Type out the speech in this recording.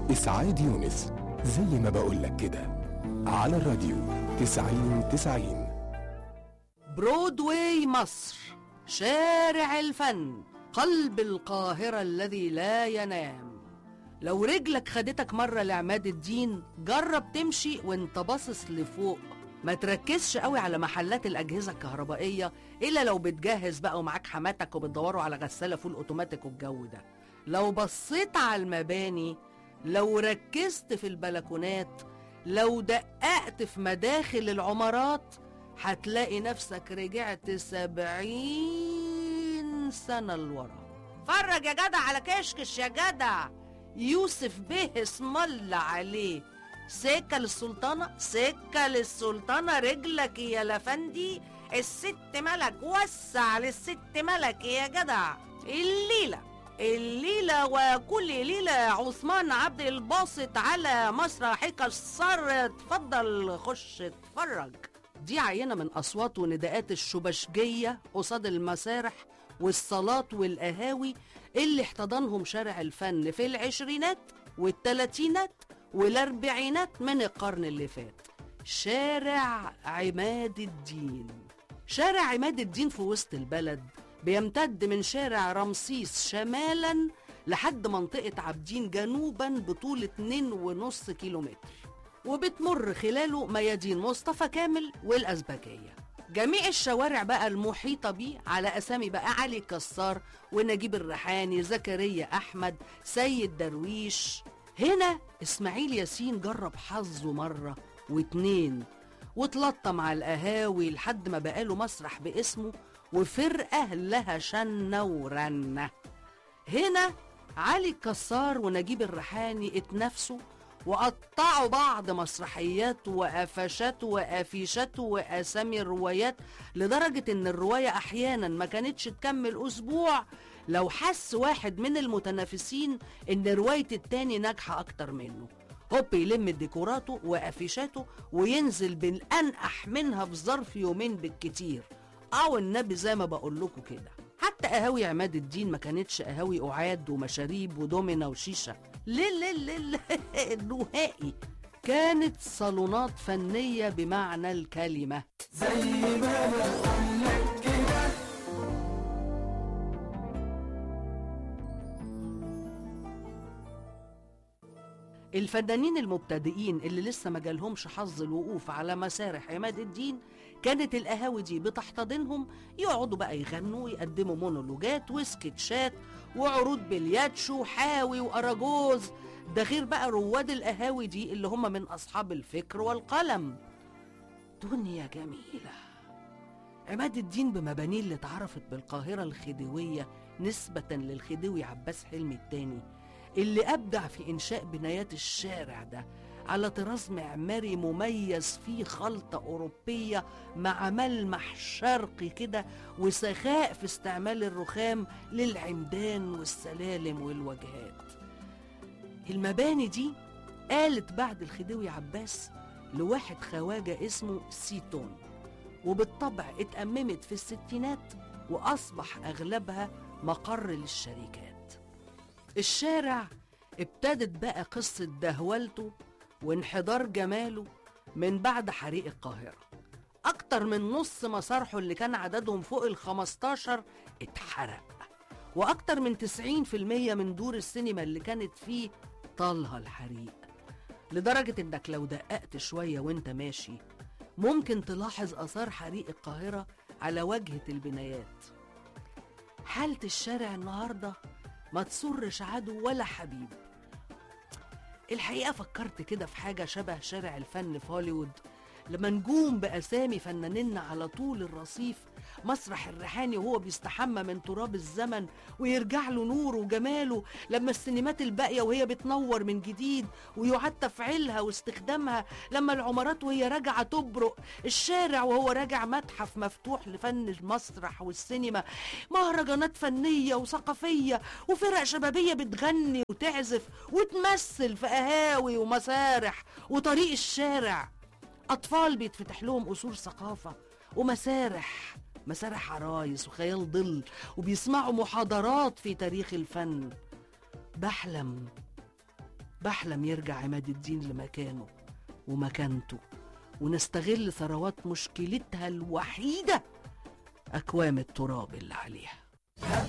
إسعاد يونس زي ما بقولك كده على الراديو تسعين تسعين برودواي مصر شارع الفن قلب القاهرة الذي لا ينام لو رجلك خدتك مرة لعماد الدين جرب تمشي وانت باصص لفوق ما تركزش قوي على محلات الأجهزة الكهربائية إلا لو بتجهز بقى ومعاك حماتك وبتدوروا على غسالة فول أوتوماتيك والجو ده لو بصيت على المباني لو ركزت في البلكونات لو دققت في مداخل العمارات هتلاقي نفسك رجعت سبعين سنة لورا فرج يا جدع على كشكش يا جدع يوسف به اسم الله عليه سكة للسلطانة سكة للسلطانة رجلك يا لفندي الست ملك وسع للست ملك يا جدع الليلة الليلة وكل ليلة عثمان عبد الباسط على مسرحك الصر اتفضل خش اتفرج دي عينة من أصوات ونداءات الشبشجية قصاد المسارح والصالات والقهاوي اللي احتضنهم شارع الفن في العشرينات والتلاتينات والأربعينات من القرن اللي فات شارع عماد الدين شارع عماد الدين في وسط البلد بيمتد من شارع رمسيس شمالا لحد منطقة عابدين جنوبا بطول 2.5 كيلومتر وبتمر خلاله ميادين مصطفى كامل والأزبكية جميع الشوارع بقى المحيطة بيه على أسامي بقى علي كسار ونجيب الريحاني زكريا أحمد سيد درويش هنا إسماعيل ياسين جرب حظه مرة واتنين واتلطم على القهاوي لحد ما بقاله مسرح باسمه وفرقة لها شنة ورنة هنا علي الكسار ونجيب الريحاني اتنافسوا وقطعوا بعض مسرحيات وقفشات وقفيشات واسامي الروايات لدرجه ان الروايه احيانا ما كانتش تكمل اسبوع لو حس واحد من المتنافسين ان روايه التاني ناجحه اكتر منه هوب يلم ديكوراته وقفيشاته وينزل بالانقح منها في ظرف يومين بالكتير او النبي زي ما بقول لكم كده حتى قهاوي عماد الدين ما كانتش قهاوي قعاد ومشاريب ودومينا وشيشه ليه ليه ليه ليه نهائي كانت صالونات فنيه بمعنى الكلمه الفنانين المبتدئين اللي لسه ما جالهمش حظ الوقوف على مسارح عماد الدين كانت القهاوي دي بتحتضنهم يقعدوا بقى يغنوا ويقدموا مونولوجات وسكتشات وعروض بلياتشو وحاوي واراجوز ده غير بقى رواد القهاوي دي اللي هم من اصحاب الفكر والقلم دنيا جميله عماد الدين بمبانيه اللي اتعرفت بالقاهره الخديويه نسبه للخديوي عباس حلمي الثاني اللي أبدع في إنشاء بنايات الشارع ده على طراز معماري مميز فيه خلطة أوروبية مع ملمح شرقي كده وسخاء في استعمال الرخام للعمدان والسلالم والواجهات المباني دي قالت بعد الخديوي عباس لواحد خواجة اسمه سيتون وبالطبع اتأممت في الستينات وأصبح أغلبها مقر للشركات الشارع ابتدت بقى قصة دهولته وانحدار جماله من بعد حريق القاهرة أكتر من نص مسارحه اللي كان عددهم فوق ال 15 اتحرق وأكتر من 90% من دور السينما اللي كانت فيه طالها الحريق لدرجة إنك لو دققت شوية وإنت ماشي ممكن تلاحظ آثار حريق القاهرة على واجهة البنايات حالة الشارع النهارده ما تسرش عدو ولا حبيب الحقيقة فكرت كده في حاجة شبه شارع الفن في هوليوود لما نجوم بأسامي فنانين على طول الرصيف مسرح الريحاني وهو بيستحمى من تراب الزمن ويرجع له نوره وجماله لما السينمات الباقية وهي بتنور من جديد ويعاد تفعيلها واستخدامها لما العمارات وهي راجعة تبرق الشارع وهو راجع متحف مفتوح لفن المسرح والسينما مهرجانات فنية وثقافية وفرق شبابية بتغني وتعزف وتمثل في قهاوي ومسارح وطريق الشارع أطفال بيتفتح لهم أصول ثقافة ومسارح مسارح عرايس وخيال ظل وبيسمعوا محاضرات في تاريخ الفن بحلم بحلم يرجع عماد الدين لمكانه ومكانته ونستغل ثروات مشكلتها الوحيدة أكوام التراب اللي عليها